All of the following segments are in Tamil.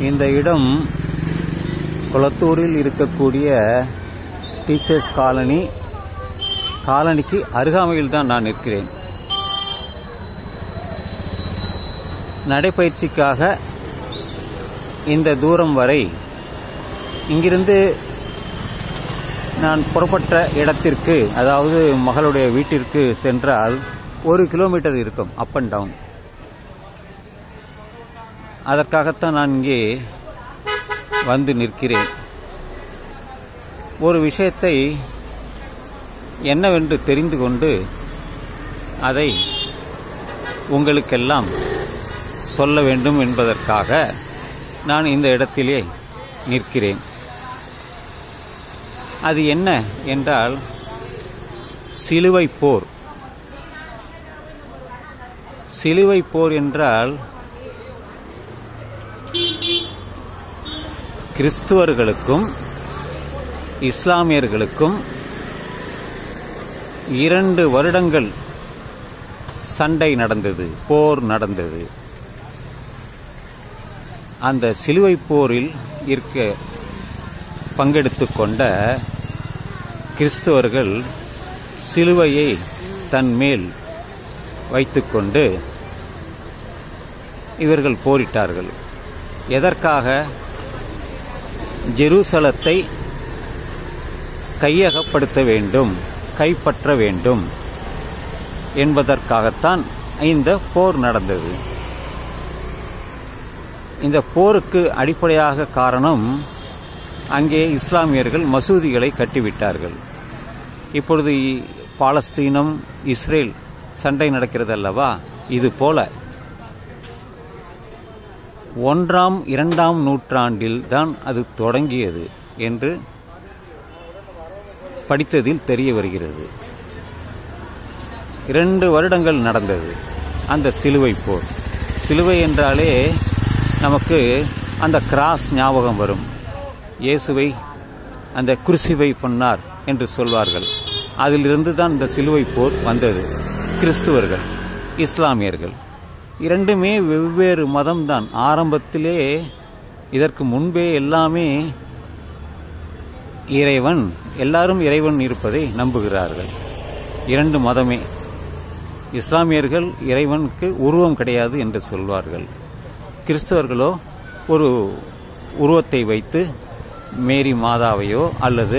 இந்த இடம் குளத்தூரில் இருக்கக்கூடிய டீச்சர்ஸ் காலனி காலனிக்கு அருகாமையில் தான் நான் நிற்கிறேன் நடைப்பயிற்சிக்காக இந்த தூரம் வரை இங்கிருந்து நான் புறப்பட்ட இடத்திற்கு அதாவது மகளுடைய வீட்டிற்கு சென்றால் ஒரு கிலோமீட்டர் இருக்கும் அப் அண்ட் டவுன் அதற்காகத்தான் நான் இங்கே வந்து நிற்கிறேன் ஒரு விஷயத்தை என்னவென்று தெரிந்து கொண்டு அதை உங்களுக்கெல்லாம் சொல்ல வேண்டும் என்பதற்காக நான் இந்த இடத்திலே நிற்கிறேன் அது என்ன என்றால் சிலுவை போர் சிலுவை போர் என்றால் கிறிஸ்துவர்களுக்கும் இஸ்லாமியர்களுக்கும் இரண்டு வருடங்கள் சண்டை நடந்தது போர் நடந்தது அந்த சிலுவை போரில் இருக்க பங்கெடுத்துக் கொண்ட கிறிஸ்தவர்கள் சிலுவையை தன் மேல் வைத்துக்கொண்டு இவர்கள் போரிட்டார்கள் எதற்காக ஜெருசலத்தை கையகப்படுத்த வேண்டும் கைப்பற்ற வேண்டும் என்பதற்காகத்தான் இந்த போர் நடந்தது இந்த போருக்கு அடிப்படையாக காரணம் அங்கே இஸ்லாமியர்கள் மசூதிகளை கட்டிவிட்டார்கள் இப்பொழுது பாலஸ்தீனம் இஸ்ரேல் சண்டை நடக்கிறது அல்லவா இது போல ஒன்றாம் இரண்டாம் நூற்றாண்டில் தான் அது தொடங்கியது என்று படித்ததில் தெரிய வருகிறது இரண்டு வருடங்கள் நடந்தது அந்த சிலுவை போர் சிலுவை என்றாலே நமக்கு அந்த கிராஸ் ஞாபகம் வரும் இயேசுவை அந்த குருசிவை பண்ணார் என்று சொல்வார்கள் அதிலிருந்து தான் இந்த சிலுவை போர் வந்தது கிறிஸ்துவர்கள் இஸ்லாமியர்கள் இரண்டுமே வெவ்வேறு மதம்தான் ஆரம்பத்திலே இதற்கு முன்பே எல்லாமே இறைவன் எல்லாரும் இறைவன் இருப்பதை நம்புகிறார்கள் இரண்டு மதமே இஸ்லாமியர்கள் இறைவனுக்கு உருவம் கிடையாது என்று சொல்வார்கள் கிறிஸ்தவர்களோ ஒரு உருவத்தை வைத்து மேரி மாதாவையோ அல்லது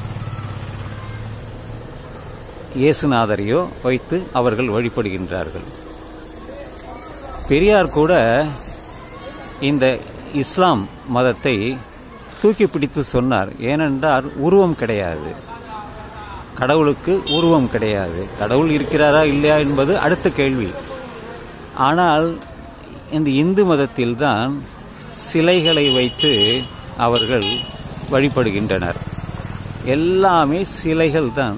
இயேசுநாதரையோ வைத்து அவர்கள் வழிபடுகின்றார்கள் பெரியார் கூட இந்த இஸ்லாம் மதத்தை தூக்கி பிடித்து சொன்னார் ஏனென்றால் உருவம் கிடையாது கடவுளுக்கு உருவம் கிடையாது கடவுள் இருக்கிறாரா இல்லையா என்பது அடுத்த கேள்வி ஆனால் இந்த இந்து மதத்தில்தான் சிலைகளை வைத்து அவர்கள் வழிபடுகின்றனர் எல்லாமே சிலைகள் தான்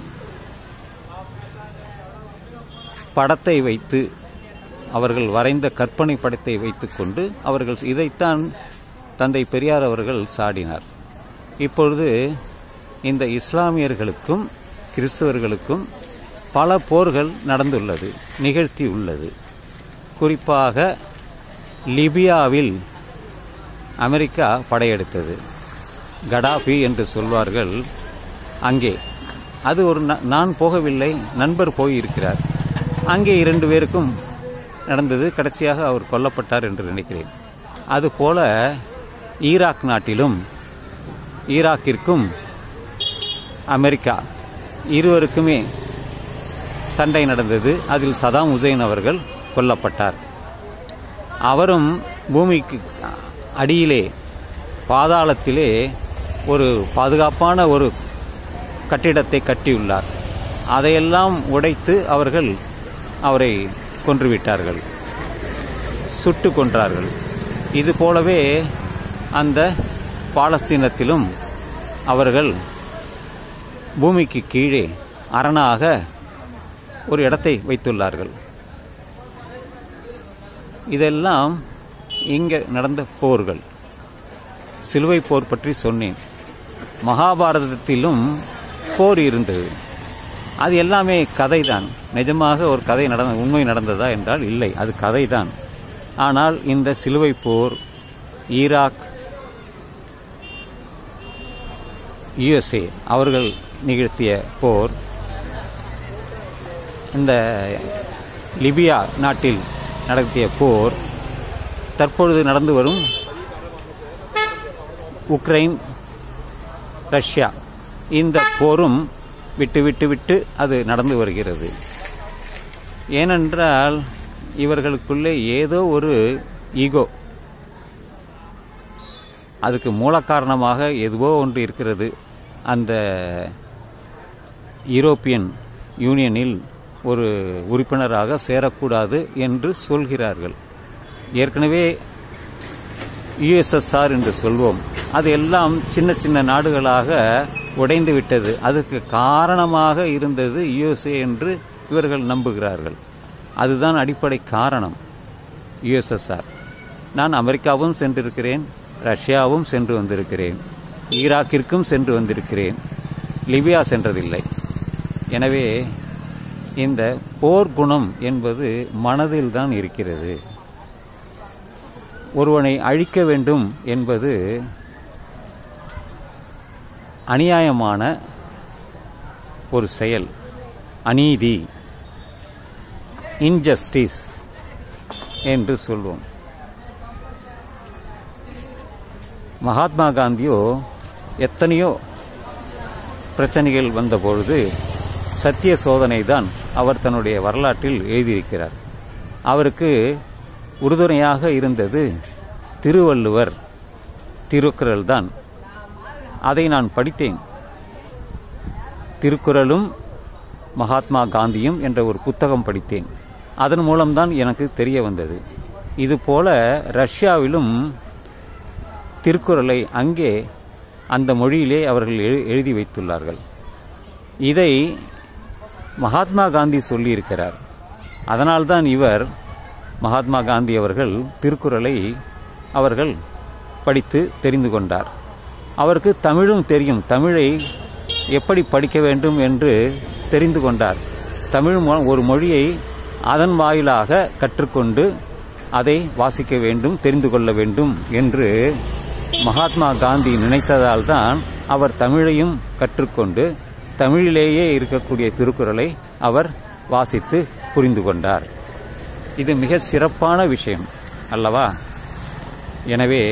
படத்தை வைத்து அவர்கள் வரைந்த கற்பனை படத்தை வைத்துக்கொண்டு அவர்கள் இதைத்தான் தந்தை பெரியார் அவர்கள் சாடினார் இப்பொழுது இந்த இஸ்லாமியர்களுக்கும் கிறிஸ்தவர்களுக்கும் பல போர்கள் நடந்துள்ளது நிகழ்த்தி உள்ளது குறிப்பாக லிபியாவில் அமெரிக்கா படையெடுத்தது கடாபி என்று சொல்வார்கள் அங்கே அது ஒரு நான் போகவில்லை நண்பர் போயிருக்கிறார் அங்கே இரண்டு பேருக்கும் நடந்தது கடைசியாக அவர் கொல்லப்பட்டார் என்று நினைக்கிறேன் அதுபோல ஈராக் நாட்டிலும் ஈராக்கிற்கும் அமெரிக்கா இருவருக்குமே சண்டை நடந்தது அதில் சதாம் ஹுசைன் அவர்கள் கொல்லப்பட்டார் அவரும் பூமிக்கு அடியிலே பாதாளத்திலே ஒரு பாதுகாப்பான ஒரு கட்டிடத்தை கட்டியுள்ளார் அதையெல்லாம் உடைத்து அவர்கள் அவரை கொன்றுவிட்டார்கள் சுட்டு கொன்றார்கள் இது போலவே அந்த பாலஸ்தீனத்திலும் அவர்கள் பூமிக்கு கீழே அரணாக ஒரு இடத்தை வைத்துள்ளார்கள் இதெல்லாம் இங்கே நடந்த போர்கள் சிலுவை போர் பற்றி சொன்னேன் மகாபாரதத்திலும் போர் இருந்தது அது எல்லாமே கதைதான் நிஜமாக ஒரு கதை நடந்த உண்மை நடந்ததா என்றால் இல்லை அது கதைதான் ஆனால் இந்த சிலுவை போர் ஈராக் யுஎஸ்ஏ அவர்கள் நிகழ்த்திய போர் இந்த லிபியா நாட்டில் நடத்திய போர் தற்பொழுது நடந்து வரும் உக்ரைன் ரஷ்யா இந்த போரும் விட்டு விட்டு விட்டு அது நடந்து வருகிறது ஏனென்றால் இவர்களுக்குள்ளே ஏதோ ஒரு ஈகோ அதுக்கு மூல காரணமாக எதுவோ ஒன்று இருக்கிறது அந்த யூரோப்பியன் யூனியனில் ஒரு உறுப்பினராக சேரக்கூடாது என்று சொல்கிறார்கள் ஏற்கனவே யுஎஸ்எஸ்ஆர் என்று சொல்வோம் அது எல்லாம் சின்ன சின்ன நாடுகளாக உடைந்து விட்டது அதுக்கு காரணமாக இருந்தது யுஎஸ்ஏ என்று இவர்கள் நம்புகிறார்கள் அதுதான் அடிப்படை காரணம் யுஎஸ்எஸ்ஆர் நான் அமெரிக்காவும் சென்றிருக்கிறேன் ரஷ்யாவும் சென்று வந்திருக்கிறேன் ஈராக்கிற்கும் சென்று வந்திருக்கிறேன் லிபியா சென்றதில்லை எனவே இந்த போர் குணம் என்பது மனதில் தான் இருக்கிறது ஒருவனை அழிக்க வேண்டும் என்பது அநியாயமான ஒரு செயல் அநீதி இன்ஜஸ்டிஸ் என்று சொல்வோம் மகாத்மா காந்தியோ எத்தனையோ பிரச்சனைகள் வந்தபொழுது சத்திய சோதனை தான் அவர் தன்னுடைய வரலாற்றில் எழுதியிருக்கிறார் அவருக்கு உறுதுணையாக இருந்தது திருவள்ளுவர் திருக்குறள் தான் அதை நான் படித்தேன் திருக்குறளும் மகாத்மா காந்தியும் என்ற ஒரு புத்தகம் படித்தேன் அதன் மூலம்தான் எனக்கு தெரிய வந்தது இதுபோல ரஷ்யாவிலும் திருக்குறளை அங்கே அந்த மொழியிலே அவர்கள் எழு- எழுதி வைத்துள்ளார்கள் இதை மகாத்மா காந்தி சொல்லியிருக்கிறார் அதனால்தான் இவர் மகாத்மா காந்தி அவர்கள் திருக்குறளை அவர்கள் படித்து தெரிந்து கொண்டார் அவருக்கு தமிழும் தெரியும் தமிழை எப்படி படிக்க வேண்டும் என்று தெரிந்து கொண்டார் தமிழ் மொ- ஒரு மொழியை அதன் வாயிலாக கற்றுக்கொண்டு அதை வாசிக்க வேண்டும் தெரிந்து கொள்ள வேண்டும் என்று மகாத்மா காந்தி நினைத்ததால் தான் அவர் தமிழையும் கற்றுக்கொண்டு தமிழிலேயே இருக்கக்கூடிய திருக்குறளை அவர் வாசித்து புரிந்து கொண்டார் இது மிக சிறப்பான விஷயம் அல்லவா எனவே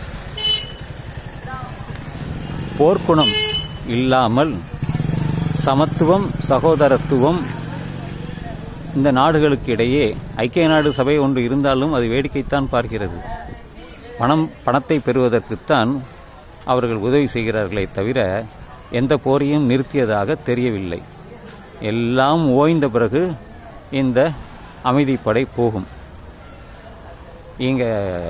போர்க்குணம் இல்லாமல் சமத்துவம் சகோதரத்துவம் இந்த நாடுகளுக்கு இடையே ஐக்கிய நாடு சபை ஒன்று இருந்தாலும் அது வேடிக்கைத்தான் பார்க்கிறது பணம் பணத்தை பெறுவதற்குத்தான் அவர்கள் உதவி செய்கிறார்களே தவிர எந்த போரையும் நிறுத்தியதாக தெரியவில்லை எல்லாம் ஓய்ந்த பிறகு இந்த அமைதிப்படை போகும் இங்க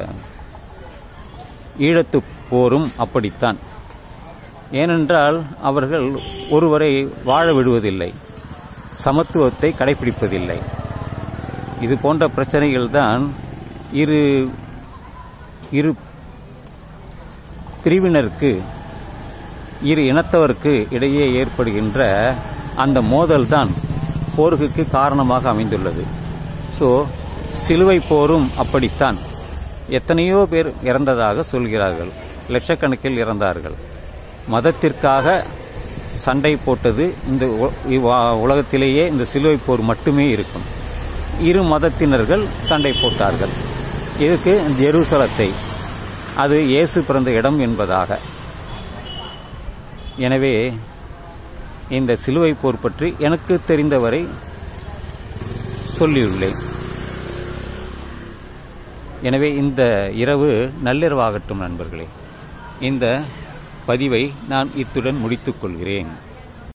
ஈழத்து போரும் அப்படித்தான் ஏனென்றால் அவர்கள் ஒருவரை வாழ விடுவதில்லை சமத்துவத்தை கடைபிடிப்பதில்லை இது போன்ற பிரச்சனைகள் தான் இரு இரு பிரிவினருக்கு இரு இனத்தவருக்கு இடையே ஏற்படுகின்ற அந்த மோதல் தான் போருக்கு காரணமாக அமைந்துள்ளது ஸோ சிலுவை போரும் அப்படித்தான் எத்தனையோ பேர் இறந்ததாக சொல்கிறார்கள் லட்சக்கணக்கில் இறந்தார்கள் மதத்திற்காக சண்டை போட்டது இந்த உ- இவ்வ- உலகத்திலேயே இந்த சிலுவை போர் மட்டுமே இருக்கும் இரு மதத்தினர்கள் சண்டை போட்டார்கள் இதுக்கு ஜெருசலத்தை அது இயேசு பிறந்த இடம் என்பதாக எனவே இந்த சிலுவை போர் பற்றி எனக்கு தெரிந்தவரை சொல்லியுள்ளேன் எனவே இந்த இரவு நள்ளிரவாகட்டும் நண்பர்களே இந்த பதிவை நான் இத்துடன் முடித்துக் கொள்கிறேன்